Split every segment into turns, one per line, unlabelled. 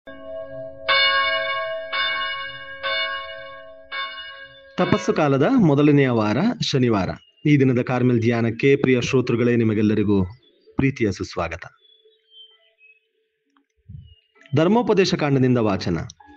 ತಪಸ್ಸು ಕಾಲದ ಮೊದಲನೆಯ ವಾರ ಶನಿವಾರ ಈ ದಿನದ ಕಾರ್ಮೆಲ್ ಧ್ಯಾನಕ್ಕೆ ಪ್ರಿಯ ಶ್ರೋತೃಗಳೇ ನಿಮಗೆಲ್ಲರಿಗೂ ಪ್ರೀತಿಯ ಸುಸ್ವಾಗತ ಧರ್ಮೋಪದೇಶ ಕಾಂಡದಿಂದ ವಾಚನ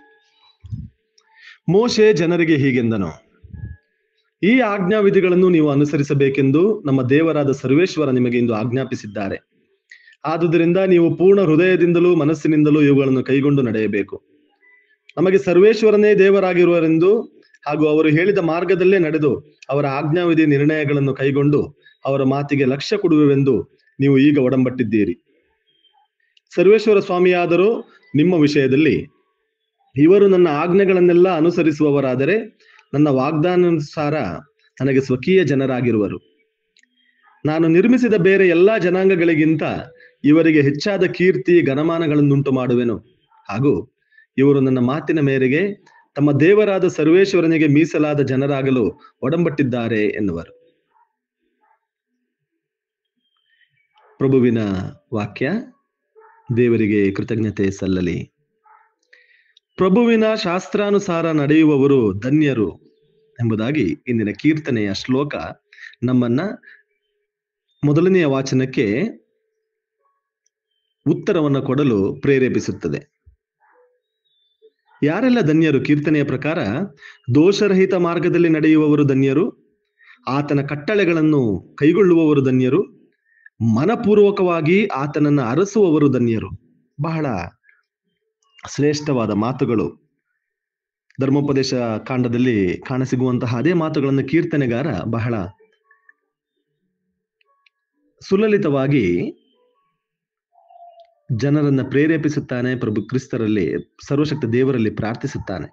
ಮೋಶೆ ಜನರಿಗೆ ಹೀಗೆಂದನು ಈ ಆಜ್ಞಾವಿಧಿಗಳನ್ನು ನೀವು ಅನುಸರಿಸಬೇಕೆಂದು ನಮ್ಮ ದೇವರಾದ ಸರ್ವೇಶ್ವರ ನಿಮಗೆ ಇಂದು ಆಜ್ಞಾಪಿಸಿದ್ದಾರೆ ಆದುದರಿಂದ ನೀವು ಪೂರ್ಣ ಹೃದಯದಿಂದಲೂ ಮನಸ್ಸಿನಿಂದಲೂ ಇವುಗಳನ್ನು ಕೈಗೊಂಡು ನಡೆಯಬೇಕು ನಮಗೆ ಸರ್ವೇಶ್ವರನೇ ದೇವರಾಗಿರುವರೆಂದು ಹಾಗೂ ಅವರು ಹೇಳಿದ ಮಾರ್ಗದಲ್ಲೇ ನಡೆದು ಅವರ ಆಜ್ಞಾವಿಧಿ ನಿರ್ಣಯಗಳನ್ನು ಕೈಗೊಂಡು ಅವರ ಮಾತಿಗೆ ಲಕ್ಷ್ಯ ಕೊಡುವೆವೆಂದು ನೀವು ಈಗ ಒಡಂಬಟ್ಟಿದ್ದೀರಿ ಸರ್ವೇಶ್ವರ ಸ್ವಾಮಿಯಾದರೂ ನಿಮ್ಮ ವಿಷಯದಲ್ಲಿ ಇವರು ನನ್ನ ಆಜ್ಞೆಗಳನ್ನೆಲ್ಲ ಅನುಸರಿಸುವವರಾದರೆ ನನ್ನ ವಾಗ್ದಾನಾನುಸಾರ ನನಗೆ ಸ್ವಕೀಯ ಜನರಾಗಿರುವರು ನಾನು ನಿರ್ಮಿಸಿದ ಬೇರೆ ಎಲ್ಲಾ ಜನಾಂಗಗಳಿಗಿಂತ ಇವರಿಗೆ ಹೆಚ್ಚಾದ ಕೀರ್ತಿ ಘನಮಾನಗಳನ್ನುಂಟು ಮಾಡುವೆನು ಹಾಗೂ ಇವರು ನನ್ನ ಮಾತಿನ ಮೇರೆಗೆ ತಮ್ಮ ದೇವರಾದ ಸರ್ವೇಶ್ವರನಿಗೆ ಮೀಸಲಾದ ಜನರಾಗಲು ಒಡಂಬಟ್ಟಿದ್ದಾರೆ ಎನ್ನುವರು ಪ್ರಭುವಿನ ವಾಕ್ಯ ದೇವರಿಗೆ ಕೃತಜ್ಞತೆ ಸಲ್ಲಲಿ ಪ್ರಭುವಿನ ಶಾಸ್ತ್ರಾನುಸಾರ ನಡೆಯುವವರು ಧನ್ಯರು ಎಂಬುದಾಗಿ ಇಂದಿನ ಕೀರ್ತನೆಯ ಶ್ಲೋಕ ನಮ್ಮನ್ನ ಮೊದಲನೆಯ ವಾಚನಕ್ಕೆ ಉತ್ತರವನ್ನು ಕೊಡಲು ಪ್ರೇರೇಪಿಸುತ್ತದೆ ಯಾರೆಲ್ಲ ಧನ್ಯರು ಕೀರ್ತನೆಯ ಪ್ರಕಾರ ದೋಷರಹಿತ ಮಾರ್ಗದಲ್ಲಿ ನಡೆಯುವವರು ಧನ್ಯರು ಆತನ ಕಟ್ಟಳೆಗಳನ್ನು ಕೈಗೊಳ್ಳುವವರು ಧನ್ಯರು ಮನಪೂರ್ವಕವಾಗಿ ಆತನನ್ನು ಅರಸುವವರು ಧನ್ಯರು ಬಹಳ ಶ್ರೇಷ್ಠವಾದ ಮಾತುಗಳು ಧರ್ಮೋಪದೇಶ ಕಾಂಡದಲ್ಲಿ ಕಾಣಸಿಗುವಂತಹ ಅದೇ ಮಾತುಗಳನ್ನು ಕೀರ್ತನೆಗಾರ ಬಹಳ ಸುಲಲಿತವಾಗಿ ಜನರನ್ನ ಪ್ರೇರೇಪಿಸುತ್ತಾನೆ ಪ್ರಭು ಕ್ರಿಸ್ತರಲ್ಲಿ ಸರ್ವಶಕ್ತ ದೇವರಲ್ಲಿ ಪ್ರಾರ್ಥಿಸುತ್ತಾನೆ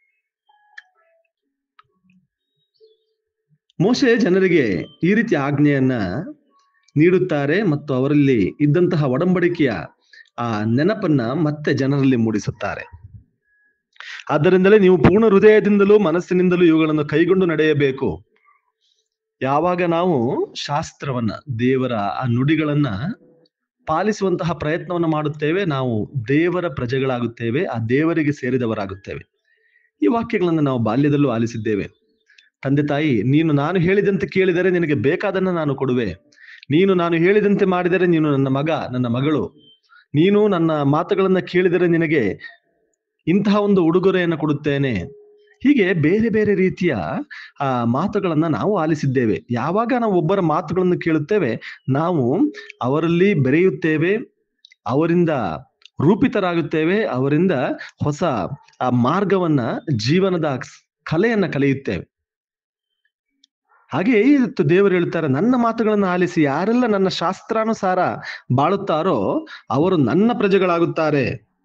ಮೋಶೆ ಜನರಿಗೆ ಈ ರೀತಿ ಆಜ್ಞೆಯನ್ನ ನೀಡುತ್ತಾರೆ ಮತ್ತು ಅವರಲ್ಲಿ ಇದ್ದಂತಹ ಒಡಂಬಡಿಕೆಯ ಆ ನೆನಪನ್ನ ಮತ್ತೆ ಜನರಲ್ಲಿ ಮೂಡಿಸುತ್ತಾರೆ ಆದ್ದರಿಂದಲೇ ನೀವು ಪೂರ್ಣ ಹೃದಯದಿಂದಲೂ ಮನಸ್ಸಿನಿಂದಲೂ ಇವುಗಳನ್ನು ಕೈಗೊಂಡು ನಡೆಯಬೇಕು ಯಾವಾಗ ನಾವು ಶಾಸ್ತ್ರವನ್ನ ದೇವರ ಆ ನುಡಿಗಳನ್ನ ಪಾಲಿಸುವಂತಹ ಪ್ರಯತ್ನವನ್ನು ಮಾಡುತ್ತೇವೆ ನಾವು ದೇವರ ಪ್ರಜೆಗಳಾಗುತ್ತೇವೆ ಆ ದೇವರಿಗೆ ಸೇರಿದವರಾಗುತ್ತೇವೆ ಈ ವಾಕ್ಯಗಳನ್ನು ನಾವು ಬಾಲ್ಯದಲ್ಲೂ ಆಲಿಸಿದ್ದೇವೆ ತಂದೆ ತಾಯಿ ನೀನು ನಾನು ಹೇಳಿದಂತೆ ಕೇಳಿದರೆ ನಿನಗೆ ಬೇಕಾದನ್ನ ನಾನು ಕೊಡುವೆ ನೀನು ನಾನು ಹೇಳಿದಂತೆ ಮಾಡಿದರೆ ನೀನು ನನ್ನ ಮಗ ನನ್ನ ಮಗಳು ನೀನು ನನ್ನ ಮಾತುಗಳನ್ನ ಕೇಳಿದರೆ ನಿನಗೆ ಇಂತಹ ಒಂದು ಉಡುಗೊರೆಯನ್ನು ಕೊಡುತ್ತೇನೆ ಹೀಗೆ ಬೇರೆ ಬೇರೆ ರೀತಿಯ ಆ ಮಾತುಗಳನ್ನ ನಾವು ಆಲಿಸಿದ್ದೇವೆ ಯಾವಾಗ ನಾವು ಒಬ್ಬರ ಮಾತುಗಳನ್ನು ಕೇಳುತ್ತೇವೆ ನಾವು ಅವರಲ್ಲಿ ಬೆರೆಯುತ್ತೇವೆ ಅವರಿಂದ ರೂಪಿತರಾಗುತ್ತೇವೆ ಅವರಿಂದ ಹೊಸ ಆ ಮಾರ್ಗವನ್ನ ಜೀವನದ ಕಲೆಯನ್ನ ಕಲಿಯುತ್ತೇವೆ ಹಾಗೆ ಇವತ್ತು ದೇವರು ಹೇಳ್ತಾರೆ ನನ್ನ ಮಾತುಗಳನ್ನು ಆಲಿಸಿ ಯಾರೆಲ್ಲ ನನ್ನ ಶಾಸ್ತ್ರಾನುಸಾರ ಬಾಳುತ್ತಾರೋ ಅವರು ನನ್ನ ಪ್ರಜೆಗಳಾಗುತ್ತಾರೆ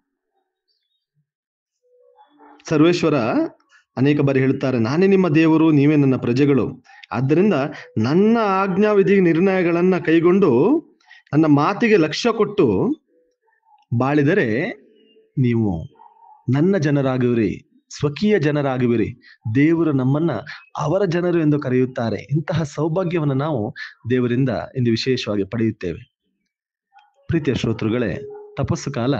ಸರ್ವೇಶ್ವರ ಅನೇಕ ಬಾರಿ ಹೇಳುತ್ತಾರೆ ನಾನೇ ನಿಮ್ಮ ದೇವರು ನೀವೇ ನನ್ನ ಪ್ರಜೆಗಳು ಆದ್ದರಿಂದ ನನ್ನ ಆಜ್ಞಾವಿಧಿ ನಿರ್ಣಯಗಳನ್ನ ಕೈಗೊಂಡು ನನ್ನ ಮಾತಿಗೆ ಲಕ್ಷ್ಯ ಕೊಟ್ಟು ಬಾಳಿದರೆ ನೀವು ನನ್ನ ಜನರಾಗುವಿರಿ ಸ್ವಕೀಯ ಜನರಾಗುವಿರಿ ದೇವರು ನಮ್ಮನ್ನ ಅವರ ಜನರು ಎಂದು ಕರೆಯುತ್ತಾರೆ ಇಂತಹ ಸೌಭಾಗ್ಯವನ್ನು ನಾವು ದೇವರಿಂದ ಇಂದು ವಿಶೇಷವಾಗಿ ಪಡೆಯುತ್ತೇವೆ ಪ್ರೀತಿಯ ಶ್ರೋತೃಗಳೇ ತಪಸ್ಸು ಕಾಲ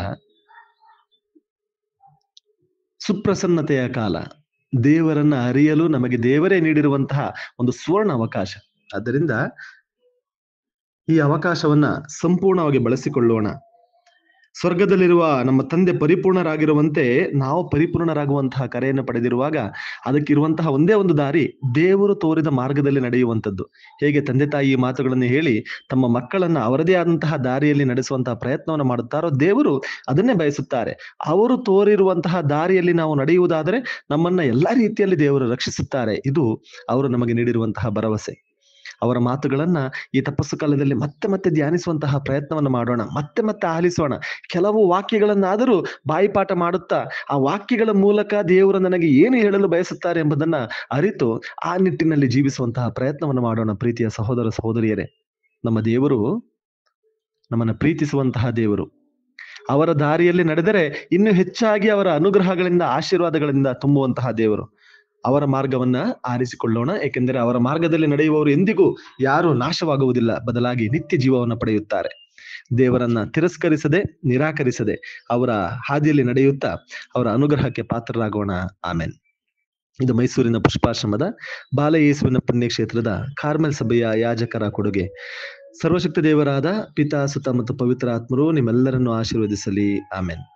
ಸುಪ್ರಸನ್ನತೆಯ ಕಾಲ ದೇವರನ್ನ ಅರಿಯಲು ನಮಗೆ ದೇವರೇ ನೀಡಿರುವಂತಹ ಒಂದು ಸುವರ್ಣ ಅವಕಾಶ ಆದ್ದರಿಂದ ಈ ಅವಕಾಶವನ್ನ ಸಂಪೂರ್ಣವಾಗಿ ಬಳಸಿಕೊಳ್ಳೋಣ ಸ್ವರ್ಗದಲ್ಲಿರುವ ನಮ್ಮ ತಂದೆ ಪರಿಪೂರ್ಣರಾಗಿರುವಂತೆ ನಾವು ಪರಿಪೂರ್ಣರಾಗುವಂತಹ ಕರೆಯನ್ನು ಪಡೆದಿರುವಾಗ ಅದಕ್ಕಿರುವಂತಹ ಒಂದೇ ಒಂದು ದಾರಿ ದೇವರು ತೋರಿದ ಮಾರ್ಗದಲ್ಲಿ ನಡೆಯುವಂಥದ್ದು ಹೇಗೆ ತಂದೆ ತಾಯಿ ಈ ಮಾತುಗಳನ್ನು ಹೇಳಿ ತಮ್ಮ ಮಕ್ಕಳನ್ನ ಅವರದೇ ಆದಂತಹ ದಾರಿಯಲ್ಲಿ ನಡೆಸುವಂತಹ ಪ್ರಯತ್ನವನ್ನು ಮಾಡುತ್ತಾರೋ ದೇವರು ಅದನ್ನೇ ಬಯಸುತ್ತಾರೆ ಅವರು ತೋರಿರುವಂತಹ ದಾರಿಯಲ್ಲಿ ನಾವು ನಡೆಯುವುದಾದರೆ ನಮ್ಮನ್ನ ಎಲ್ಲಾ ರೀತಿಯಲ್ಲಿ ದೇವರು ರಕ್ಷಿಸುತ್ತಾರೆ ಇದು ಅವರು ನಮಗೆ ನೀಡಿರುವಂತಹ ಭರವಸೆ ಅವರ ಮಾತುಗಳನ್ನ ಈ ತಪಸ್ಸು ಕಾಲದಲ್ಲಿ ಮತ್ತೆ ಮತ್ತೆ ಧ್ಯಾನಿಸುವಂತಹ ಪ್ರಯತ್ನವನ್ನು ಮಾಡೋಣ ಮತ್ತೆ ಮತ್ತೆ ಆಲಿಸೋಣ ಕೆಲವು ವಾಕ್ಯಗಳನ್ನಾದರೂ ಬಾಯಿಪಾಠ ಮಾಡುತ್ತಾ ಆ ವಾಕ್ಯಗಳ ಮೂಲಕ ದೇವರು ನನಗೆ ಏನು ಹೇಳಲು ಬಯಸುತ್ತಾರೆ ಎಂಬುದನ್ನ ಅರಿತು ಆ ನಿಟ್ಟಿನಲ್ಲಿ ಜೀವಿಸುವಂತಹ ಪ್ರಯತ್ನವನ್ನು ಮಾಡೋಣ ಪ್ರೀತಿಯ ಸಹೋದರ ಸಹೋದರಿಯರೇ ನಮ್ಮ ದೇವರು ನಮ್ಮನ್ನ ಪ್ರೀತಿಸುವಂತಹ ದೇವರು ಅವರ ದಾರಿಯಲ್ಲಿ ನಡೆದರೆ ಇನ್ನು ಹೆಚ್ಚಾಗಿ ಅವರ ಅನುಗ್ರಹಗಳಿಂದ ಆಶೀರ್ವಾದಗಳಿಂದ ತುಂಬುವಂತಹ ದೇವರು ಅವರ ಮಾರ್ಗವನ್ನ ಆರಿಸಿಕೊಳ್ಳೋಣ ಏಕೆಂದರೆ ಅವರ ಮಾರ್ಗದಲ್ಲಿ ನಡೆಯುವವರು ಎಂದಿಗೂ ಯಾರು ನಾಶವಾಗುವುದಿಲ್ಲ ಬದಲಾಗಿ ನಿತ್ಯ ಜೀವವನ್ನು ಪಡೆಯುತ್ತಾರೆ ದೇವರನ್ನ ತಿರಸ್ಕರಿಸದೆ ನಿರಾಕರಿಸದೆ ಅವರ ಹಾದಿಯಲ್ಲಿ ನಡೆಯುತ್ತಾ ಅವರ ಅನುಗ್ರಹಕ್ಕೆ ಪಾತ್ರರಾಗೋಣ ಆಮೇನ್ ಇದು ಮೈಸೂರಿನ ಪುಷ್ಪಾಶ್ರಮದ ಬಾಲಯೇಸುವಿನ ಪುಣ್ಯಕ್ಷೇತ್ರದ ಕಾರ್ಮೆಲ್ ಸಭೆಯ ಯಾಜಕರ ಕೊಡುಗೆ ಸರ್ವಶಕ್ತ ದೇವರಾದ ಪಿತಾ ಸುತ ಮತ್ತು ಪವಿತ್ರ ಆತ್ಮರು ನಿಮ್ಮೆಲ್ಲರನ್ನು ಆಶೀರ್ವದಿಸಲಿ ಆಮೇನ್